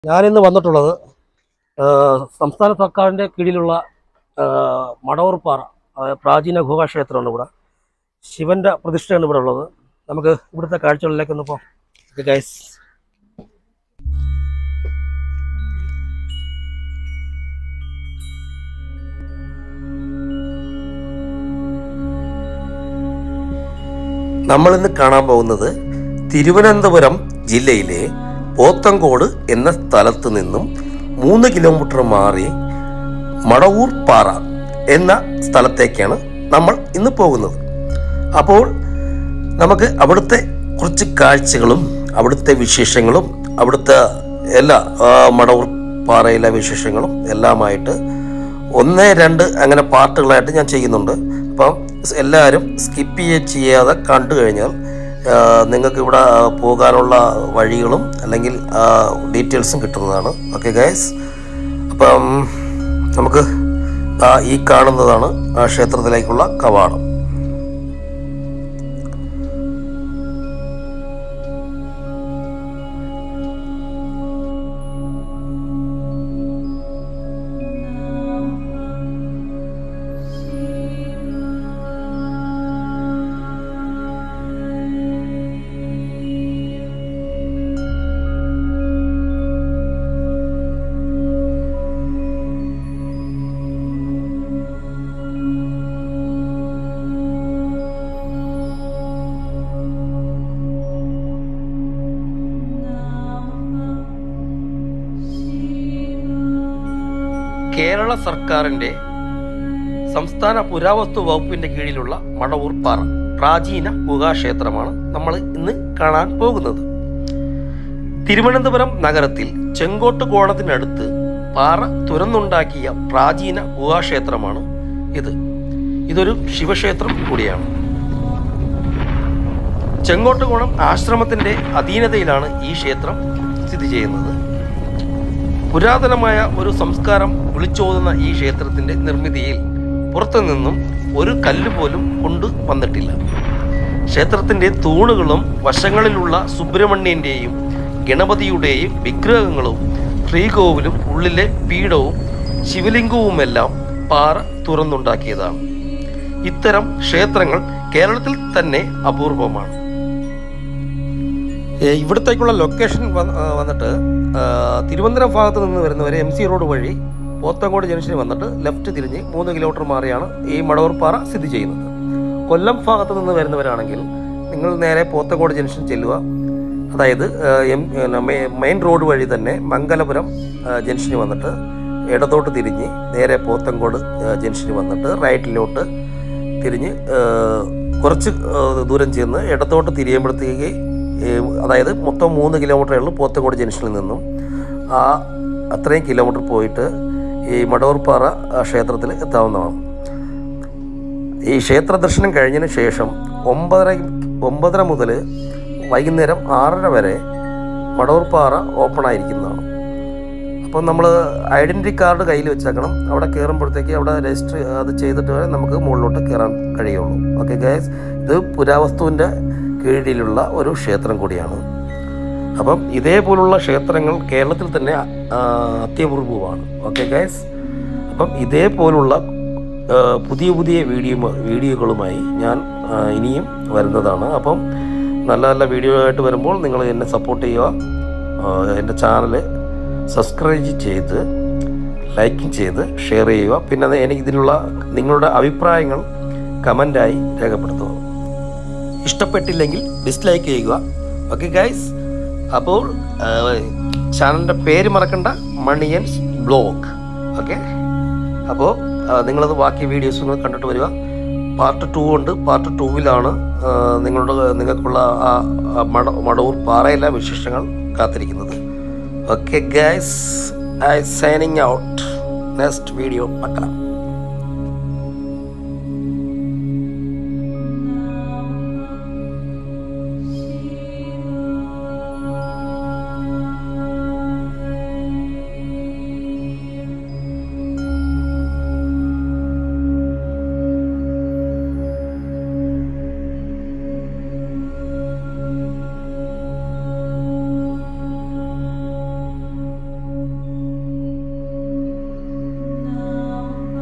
ഞാനിന്ന് വന്നിട്ടുള്ളത് ആ, സംസ്ഥാന സർക്കാരിൻ്റെ കീഴിലുള്ള ആ, മടവൂർപ്പാറ അതായത് പ്രാചീന ഗുഹാക്ഷേത്രമാണ് ഇവിടെ ശിവന്റെ പ്രതിഷ്ഠയാണ് ഇവിടെ ഉള്ളത് നമുക്ക് ഇവിടുത്തെ കാഴ്ചകളിലേക്ക് ഒന്ന് പോകാം ഗൈസ് നമ്മൾ ഇന്ന് കാണാൻ പോകുന്നത് തിരുവനന്തപുരം ജില്ലയിലെ പോത്തങ്കോട് എന്ന സ്ഥലത്ത് നിന്നും മൂന്ന് കിലോമീറ്റർ മാറി മടവൂർ പാറ എന്ന സ്ഥലത്തേക്കാണ് നമ്മൾ ഇന്ന് പോകുന്നത് അപ്പോൾ നമുക്ക് അവിടുത്തെ കുറച്ച് കാഴ്ചകളും അവിടുത്തെ വിശേഷങ്ങളും അവിടുത്തെ എല്ലാ ആ, മടവൂർ പാറയിലെ വിശേഷങ്ങളും എല്ലാമായിട്ട് ഒന്ന് രണ്ട് അങ്ങനെ പാർട്ടുകളായിട്ട് ഞാൻ ചെയ്യുന്നുണ്ട് അപ്പം എല്ലാവരും സ്കിപ്പ് ചെയ്യാതെ കണ്ടു കഴിഞ്ഞാൽ ആ, നിങ്ങൾക്ക് ഇവിടെ പോകാനുള്ള വഴികളും അല്ലെങ്കിൽ ഡീറ്റെയിൽസും കിട്ടുന്നതാണ് ഓക്കെ ഗൈസ് അപ്പം നമുക്ക് ആ ഈ കാണുന്നതാണ് ആ ക്ഷേത്രത്തിലേക്കുള്ള കവാടം കേരള സർക്കാരിന്റെ സംസ്ഥാന പുരാവസ്തു വകുപ്പിന്റെ കീഴിലുള്ള മടവൂർ പാറ പ്രാചീന ഗുഹാക്ഷേത്രമാണ് നമ്മൾ ഇന്ന് കാണാൻ പോകുന്നത് തിരുവനന്തപുരം നഗരത്തിൽ ചെങ്കോട്ട് കോണത്തിനടുത്ത് പാറ തുരന്നുണ്ടാക്കിയ പ്രാചീന ഗുഹാക്ഷേത്രമാണ് ഇത് ഇതൊരു ശിവക്ഷേത്രം കൂടിയാണ് ചെങ്കോട്ടുകോണം ആശ്രമത്തിന്റെ അധീനതയിലാണ് ഈ ക്ഷേത്രം സ്ഥിതി ചെയ്യുന്നത് പുരാതനമായ ഒരു സംസ്കാരം വിളിച്ചോതുന്ന ഈ ക്ഷേത്രത്തിന്റെ നിർമ്മിതിയിൽ പുറത്തുനിന്നും ഒരു കല്ല് പോലും കൊണ്ടു വന്നിട്ടില്ല ക്ഷേത്രത്തിന്റെ തൂണുകളും വശങ്ങളിലുള്ള സുബ്രഹ്മണ്യന്റെയും ഗണപതിയുടെയും വിഗ്രഹങ്ങളും ശ്രീകോവിലും ഉള്ളിലെ പീഠവും ശിവലിംഗവുമെല്ലാം പാറ തുറന്നുണ്ടാക്കിയതാണ് ഇത്തരം ക്ഷേത്രങ്ങൾ കേരളത്തിൽ തന്നെ അപൂർവമാണ് ഏ, ഇവിടത്തേക്കുള്ള ലൊക്കേഷൻ വന്ന്- ആ, വന്നിട്ട് ആ, തിരുവനന്തപുരം ഭാഗത്ത് നിന്ന് വരുന്നവരെ എം സി റോഡ് വഴി പോത്തങ്കോട് ജംഗ്ഷനിൽ വന്നിട്ട് ലെഫ്റ്റ് തിരിഞ്ഞ് മൂന്ന് കിലോമീറ്റർ മാറിയാണ് ഈ മടവൂർപ്പാറ സ്ഥിതി ചെയ്യുന്നത് കൊല്ലം ഭാഗത്ത് നിന്ന് വരുന്നവരാണെങ്കിൽ നിങ്ങൾ നേരെ പോത്തങ്കോട് ജംഗ്ഷൻ ചെല്ലുക അതായത് ആ, എം പിന്നെ മെ- മെയിൻ റോഡ് വഴി തന്നെ മംഗലപുരം ആ, ജംഗ്ഷനിൽ വന്നിട്ട് ഇടത്തോട്ട് തിരിഞ്ഞ് നേരെ പോത്തങ്കോട് ആ, ജംഗ്ഷനിൽ വന്നിട്ട് റൈറ്റിലോട്ട് തിരിഞ്ഞ് ആ, കുറച്ച് ആ, ദൂരം ചെന്ന് ഇടത്തോട്ട് തിരിയുമ്പോഴത്തേക്ക് ഈ അതായത് മൊത്തം മൂന്ന് കിലോമീറ്ററേ ഉള്ളൂ പോത്തങ്കോട് ജംഗ്ഷനിൽ നിന്നും ആ അത്രയും കിലോമീറ്റർ പോയിട്ട് ഈ മടവൂർപ്പാറ ആ, ക്ഷേത്രത്തിൽ എത്താവുന്നതാണ് ഈ ക്ഷേത്ര ദർശനം കഴിഞ്ഞതിന് ശേഷം ഒമ്പതര ഒമ്പതര മുതൽ വൈകുന്നേരം ആറര വരെ മടവൂർപ്പാറ ഓപ്പൺ ആയിരിക്കുന്നതാണ് അപ്പം നമ്മൾ ഐഡൻറ്റിറ്റി കാർഡ് കയ്യിൽ വെച്ചേക്കണം അവിടെ കയറുമ്പോഴത്തേക്ക് അവിടെ രജിസ്റ്റർ അത് ചെയ്തിട്ട് വരെ നമുക്ക് മുകളിലോട്ട് കയറാൻ കഴിയുള്ളൂ ഓക്കെ ഗൈസ് ഇത് പുരാവസ്തുവിൻ്റെ കീഴിലുള്ള ഒരു ക്ഷേത്രം കൂടിയാണ് അപ്പം ഇതേപോലുള്ള ക്ഷേത്രങ്ങൾ കേരളത്തിൽ തന്നെ ആ, അത്യപൂർവമാണ് ഓക്കെ ഗൈസ് അപ്പം ഇതേപോലുള്ള ആ, പുതിയ പുതിയ വീഡിയോ വീഡിയോകളുമായി ഞാൻ ആ, ഇനിയും വരുന്നതാണ് അപ്പം നല്ല നല്ല വീഡിയോ ആയിട്ട് വരുമ്പോൾ നിങ്ങൾ എന്നെ സപ്പോർട്ട് ചെയ്യുക ആ, എൻ്റെ ചാനൽ സബ്സ്ക്രൈബ് ചെയ്ത് ലൈക്ക് ചെയ്ത് ഷെയർ ചെയ്യുക പിന്നെ അത് എനിക്ക് ഇതിനുള്ള നിങ്ങളുടെ അഭിപ്രായങ്ങൾ കമൻ്റായി രേഖപ്പെടുത്തുക ഇഷ്ടപ്പെട്ടില്ലെങ്കിൽ ഡിസ്ലൈക്ക് ചെയ്യുക ഓക്കെ ഗൈസ് അപ്പോൾ ചാനലിൻ്റെ പേര് മറക്കണ്ട മണിയൻസ് ബ്ലോഗ് ഓക്കെ അപ്പോൾ നിങ്ങളത് ബാക്കി വീഡിയോസ് നിങ്ങൾ കണ്ടിട്ട് വരിക പാർട്ട് ടു ഉണ്ട് പാർട്ട് ടൂവിലാണ് നിങ്ങളുടെ നിങ്ങൾക്കുള്ള ആ ആ മട മടവൂർ പാറയിലെ വിശേഷങ്ങൾ കാത്തിരിക്കുന്നത് okay guys I signing out next video പക്കണം